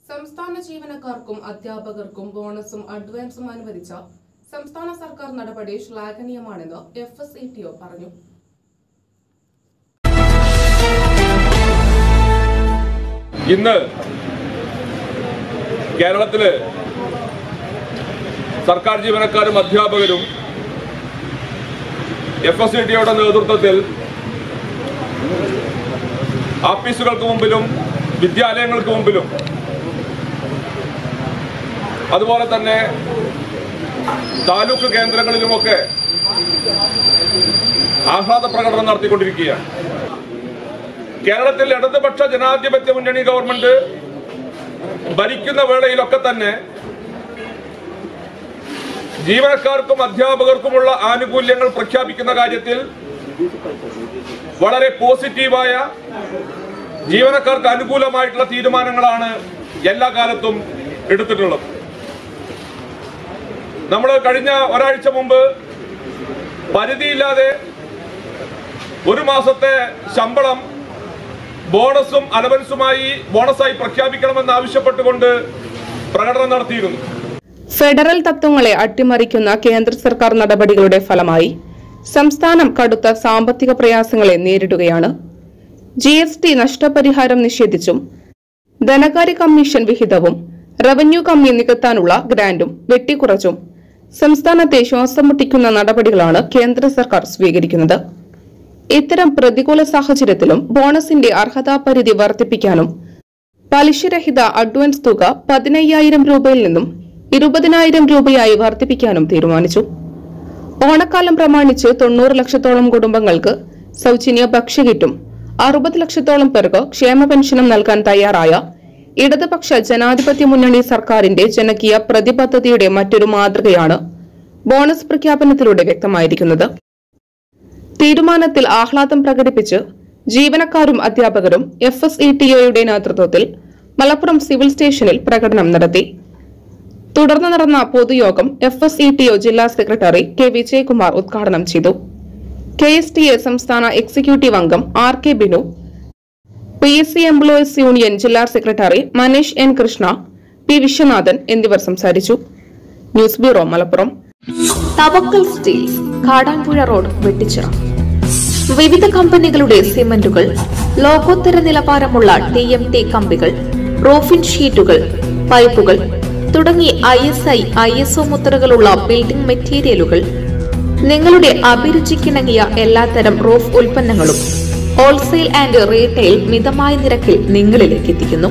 സംസ്ഥാന ജീവനക്കാർക്കും അധ്യാപകർക്കും ബോണസും അഡ്വാൻസും അനുവദിച്ച സംസ്ഥാന സർക്കാർ നടപടി ശ്ലാഘനീയമാണെന്ന് F S E T O പറഞ്ഞു ഇന്ന് കേരളത്തില് സർക്കാർ ജീവനക്കാരും അധ്യാപകരും എഫ് എസ് ടിയുടെ നേതൃത്വത്തിൽ ആഫീസുകൾക്ക് മുമ്പിലും വിദ്യാലയങ്ങൾക്ക് മുമ്പിലും അതുപോലെ തന്നെ താലൂക്ക് കേന്ദ്രങ്ങളിലുമൊക്കെ ആഹ്ലാദ പ്രകടനം നടത്തിക്കൊണ്ടിരിക്കുകയാണ് കേരളത്തിൽ ഇടതുപക്ഷ ജനാധിപത്യ മുന്നണി ഗവൺമെന്റ് ഭരിക്കുന്ന വേളയിലൊക്കെ തന്നെ ജീവനക്കാർക്കും അധ്യാപകർക്കുമുള്ള ആനുകൂല്യങ്ങൾ പ്രഖ്യാപിക്കുന്ന കാര്യത്തിൽ വളരെ പോസിറ്റീവായ ജീവനക്കാർക്ക് അനുകൂലമായിട്ടുള്ള തീരുമാനങ്ങളാണ് എല്ലാ കാലത്തും എടുത്തിട്ടുള്ളത് നമ്മൾ കഴിഞ്ഞ ഒരാഴ്ച മുമ്പ് പരിധിയില്ലാതെ ഒരു മാസത്തെ ശമ്പളം ബോണസും അലവൻസുമായി ബോണസായി പ്രഖ്യാപിക്കണമെന്ന് ആവശ്യപ്പെട്ടുകൊണ്ട് പ്രകടനം നടത്തിയിരുന്നു ഫെഡറൽ തത്വങ്ങളെ അട്ടിമറിക്കുന്ന കേന്ദ്ര സർക്കാർ നടപടികളുടെ ഫലമായി സംസ്ഥാനം കടുത്ത സാമ്പത്തിക പ്രയാസങ്ങളെ നേരിടുകയാണ് ജി എസ് ടി നഷ്ടപരിഹാരം നിഷേധിച്ചും ധനകാര്യ കമ്മീഷൻ വിഹിതവും റവന്യൂ കമ്മി നികത്താനുള്ള ഗ്രാന്റും വെട്ടിക്കുറച്ചും സംസ്ഥാനത്തെ ശ്വാസം മുട്ടിക്കുന്ന നടപടികളാണ് കേന്ദ്ര സർക്കാർ സ്വീകരിക്കുന്നത് ഇത്തരം പ്രതികൂല സാഹചര്യത്തിലും ബോണസിന്റെ അർഹതാപരിധി വർദ്ധിപ്പിക്കാനും പലിശരഹിത അഡ്വാൻസ് തുക പതിനയ്യായിരം രൂപയിൽ നിന്നും ഇരുപതിനായിരം രൂപയായി വർദ്ധിപ്പിക്കാനും തീരുമാനിച്ചു ഓണക്കാലം പ്രമാണിച്ച് തൊണ്ണൂറ് ലക്ഷത്തോളം കുടുംബങ്ങൾക്ക് സൗജന്യ ഭക്ഷ്യകിറ്റും അറുപത് ലക്ഷത്തോളം പേർക്ക് ക്ഷേമ പെൻഷനും നൽകാൻ തയ്യാറായ ഇടതുപക്ഷ ജനാധിപത്യ മുന്നണി സർക്കാരിന്റെ ജനകീയ പ്രതിബദ്ധതയുടെ മറ്റൊരു മാതൃകയാണ് ബോണസ് പ്രഖ്യാപനത്തിലൂടെ വ്യക്തമായിരിക്കുന്നത് തീരുമാനത്തിൽ ആഹ്ലാദം പ്രകടിപ്പിച്ച് ജീവനക്കാരും അധ്യാപകരും എഫ് എസ് ഇ ടി ഒയുടെ നേതൃത്വത്തിൽ മലപ്പുറം സിവിൽ സ്റ്റേഷനിൽ പ്രകടനം നടത്തി തുടർന്ന് നടന്ന പൊതുയോഗം F S E T O ജില്ലാ സെക്രട്ടറി കെ വിജയകുമാർ ഉദ്ഘാടനം ചെയ്തു കെ എസ് ടി എ സംസ്ഥാന എക്സിക്യൂട്ടീവ് അംഗം R K Binu P S C employees union ജില്ലാ സെക്രട്ടറി മനീഷ് എൻ കൃഷ്ണ പി വിശ്വനാഥൻ എന്നിവർ സംസാരിച്ചു ന്യൂസ് ബ്യൂറോ മലപ്പുറം തവക്കൽ സ്റ്റീൽസ് കാടാമ്പുഴ റോഡ് വെട്ടിച്ചിറ വിവിധ കമ്പനികളുടെ സിമന്റുകൾ ലോകോത്തര നിലവാരമുള്ള ടി എം ടി കമ്പികൾ റോഫിൻ ഷീറ്റുകൾ പൈപ്പുകൾ തുടങ്ങി I S I I S O മുദ്രകളുള്ള ബിൽഡിംഗ് മെറ്റീരിയലുകൾ നിങ്ങളുടെ അഭിരുചിക്കിണങ്ങിയ എല്ലാത്തരം റൂഫ് ഉൽപ്പന്നങ്ങളും ഹോൾസെയിൽ ആൻഡ് റീറ്റെയിൽ മിതമായ നിരക്കിൽ നിങ്ങളിലേക്ക് എത്തിക്കുന്നു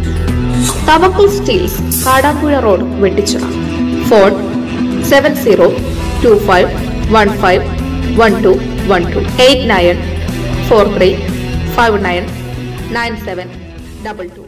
Thavakkal steels Kadampuzha road Vettichira phone seven zero two five one five one two one two eight nine four three five nine nine seven double to